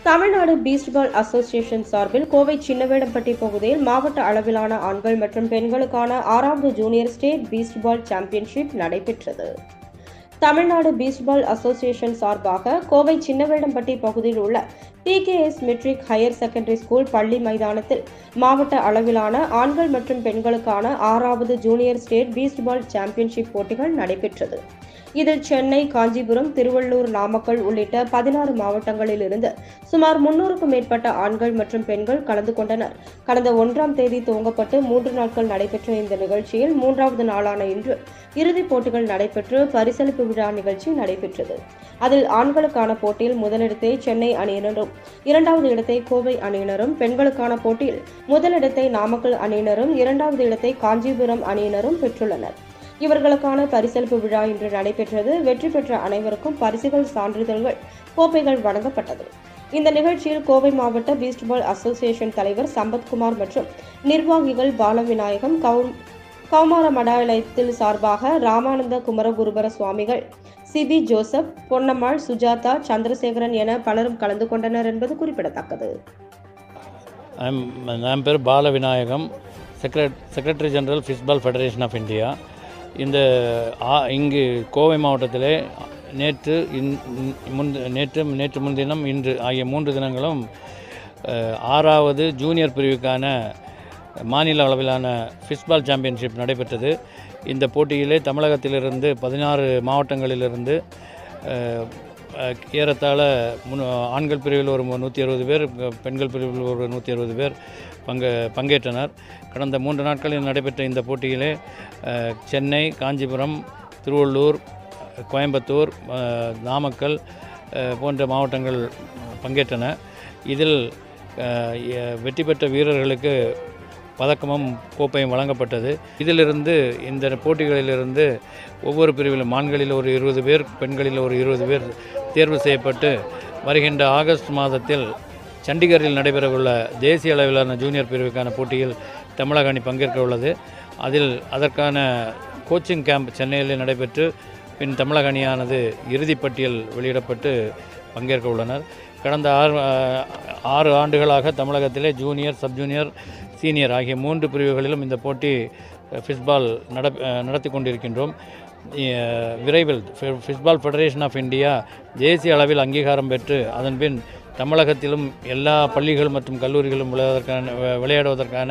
Tamil Nadu Beast பால் association சார்பில் கோவை சின்னவேடம்பட்டி பகுதியில் மாவட்ட அளவிலான ஆண்கள் மற்றும் பெண்களுக்கான ஆறாவது junior state fist ball championship நடைபெற்றது தமிழ்நாடு பீஸ்ட் பால் அசோசியேஷன் சார்பாக கோவை சின்னவேடம்பட்டி பகுதியில் உள்ள PKS matric higher secondary school பள்ளி மைதானத்தில் மாவட்ட அளவிலான ஆண்கள் மற்றும் பெண்களுக்கான ஆறாவது junior state fist ball championship போட்டிகள் நடைபெற்றது இதில் சென்னை காஞ்சிபுரம் திருவள்ளூர் நாமக்கல் உள்ளிட்ட பதினாறு மாவட்டங்களில் இருந்து சுமார் முன்னூறுக்கும் மேற்பட்ட ஆண்கள் மற்றும் பெண்கள் கலந்து கொண்டனர் கடந்த ஒன்றாம் தேதி துவங்கப்பட்டு மூன்று நாட்கள் நடைபெற்ற இந்த நிகழ்ச்சியில் மூன்றாவது நாளான இன்று இறுதிப் போட்டிகள் நடைபெற்று பரிசளிப்பு விழா நிகழ்ச்சி நடைபெற்றது அதில் ஆண்களுக்கான போட்டியில் முதலிடத்தை சென்னை அணியினரும் இரண்டாவது இடத்தை கோவை அணியினரும் பெண்களுக்கான போட்டியில் முதலிடத்தை நாமக்கல் அணியினரும் இரண்டாவது இடத்தை காஞ்சிபுரம் அணியினரும் பெற்றுள்ளனர் இவர்களுக்கான பரிசளிப்பு விழா இன்று நடைபெற்றது வெற்றி பெற்ற அனைவருக்கும் பரிசுகள் சான்றிதழ்கள் கோப்பைகள் வழங்கப்பட்டது இந்த நிகழ்ச்சியில் கோவை மாவட்ட பீஸ்ட் பால் அசோசியேஷன் தலைவர் சம்பத்குமார் மற்றும் நிர்வாகிகள் பாலவிநாயகம் கவு கௌமார மடாலயத்தில் சார்பாக ராமானந்த குமரகுருபர சுவாமிகள் சிபி ஜோசப் பொன்னம்மாள் சுஜாதா சந்திரசேகரன் என பலரும் கலந்து கொண்டனர் என்பது குறிப்பிடத்தக்கது ஐம் என் பேர் Bala Vinayagam secret secretary general fistball federation of India இந்த ஆ- இங்கு கோவை மாவட்டத்திலே நேற்று இன் இன்- முன் நேற்று நேற்று முன்தினம் இன்று ஆகிய மூன்று தினங்களும் அஹ், ஆறாவது ஜூனியர் பிரிவுக்கான மாநில அளவிலான ஃபிஷ்பால் சாம்பியன்ஷிப் நடைபெற்றது இந்த போட்டியிலே தமிழகத்திலிருந்து பதினாறு மாவட்டங்களிலிருந்து அஹ், அஹ், ஏறத்தாழ முன் ஆண்கள் பிரிவில் ஒரு நூற்றி அறுபது பேர் பெண்கள் பிரிவில் ஒரு நூற்றி அறுபது பேர் பங்கு பங்கேற்றனர் கடந்த மூன்று நாட்களில் நடைபெற்ற இந்த போட்டியிலே அஹ், சென்னை காஞ்சிபுரம் திருவள்ளூர் கோயம்புத்தூர் அஹ், நாமக்கல் அஹ், போன்ற மாவட்டங்கள் பங்கேற்றன இதில் அஹ், எ- வெற்றி பெற்ற வீரர்களுக்கு பதக்கமும் கோப்பையும் வழங்கப்பட்டது இதிலிருந்து இந்த போட்டிகளிலிருந்து ஒவ்வொரு பிரிவிலும் ஆண்களில் ஒரு இருபது பேர் பெண்களில் ஒரு இருபது பேர் தேர்வு செய்யப்பட்டு வருகின்ற ஆகஸ்ட் மாதத்தில் சண்டிகரில் நடைபெறவுள்ள தேசிய அளவிலான ஜூனியர் பிரிவுக்கான போட்டியில் தமிழக அணி பங்கேற்க உள்ளது அதில் அதற்கான கோச்சிங் கேம்ப் சென்னையில் நடைபெற்று பின் தமிழக அணியானது இறுதிப் பட்டியல் வெளியிடப்பட்டு பங்கேற்க உள்ளனர் கடந்த ஆறு ஆறு ஆண்டுகளாக தமிழகத்திலே ஜூனியர் சப் ஜூனியர் சீனியர் ஆகிய மூன்று பிரிவுகளிலும் இந்த போட்டி ஃபிஷ்பால் நட நடத்தி கொண்டிருக்கின்றோம் அஹ், விரைவில் ஃபி- ஃபிஷ்பால் ஃபெடரேஷன் ஆஃப் இந்தியா தேசிய அளவில் அங்கீகாரம் பெற்று அதன்பின் தமிழகத்திலும் எல்லா பள்ளிகள் மற்றும் கல்லூரிகளும் விளையாடுவதற்கான வி- விளையாடுவதற்கான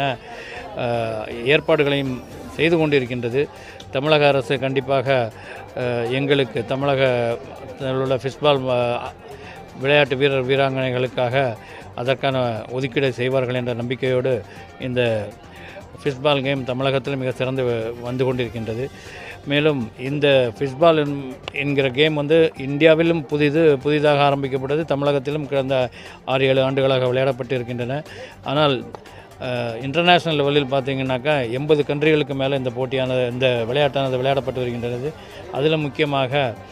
அஹ், ஏற்பாடுகளையும் செய்து கொண்டிருக்கின்றது தமிழக அரசு கண்டிப்பாக அஹ், எங்களுக்கு தமிழகத்தில் உள்ள ஃபிஷ்பால் அஹ், விளையாட்டு வீரர் வீராங்கனைகளுக்காக அதற்கான ஒதுக்கீடு செய்வார்கள் என்ற நம்பிக்கையோடு இந்த ஃபிஷ்பால் கேம் தமிழகத்தில் மிக சிறந்து வ- வந்து கொண்டிருக்கின்றது மேலும் இந்த ஃபிஷ்பால் என்- என்கிற கேம் வந்து இந்தியாவிலும் புதிது புதிதாக ஆரம்பிக்கப்பட்டது தமிழகத்திலும் கடந்த ஆறு ஏழு ஆண்டுகளாக விளையாடப்பட்டு இருக்கின்றன ஆனால் இன்டர்நேஷ்னல் லெவலில் பார்த்தீங்கன்னாக்கா எண்பது கண்ட்ரிகளுக்கு மேலே இந்த போட்டியானது இந்த விளையாட்டானது விளையாடப்பட்டு வருகின்றது அதில் முக்கியமாக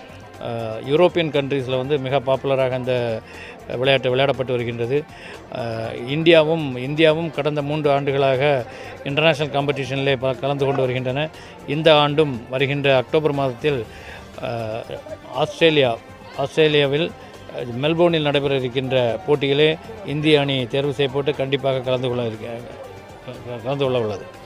அஹ், யூரோப்பியன் கண்ட்ரீஸில் வந்து மிக பாப்புலராக இந்த விளையாட்டு விளையாடப்பட்டு வருகின்றது அஹ், இந்தியாவும் இந்தியாவும் கடந்த மூன்று ஆண்டுகளாக இன்டர்நேஷ்னல் காம்படிஷனிலே ப கலந்து கொண்டு வருகின்றன இந்த ஆண்டும் வருகின்ற அக்டோபர் மாதத்தில் அஹ், ஆஸ்திரேலியா ஆஸ்திரேலியாவில் அஹ், மெல்போர்னில் நடைபெற இருக்கின்ற போட்டியிலே இந்திய அணி தேர்வு செய்யப்பட்டு கண்டிப்பாக கலந்து கொள்ள இருக்க கலந்து கொள்ள உள்ளது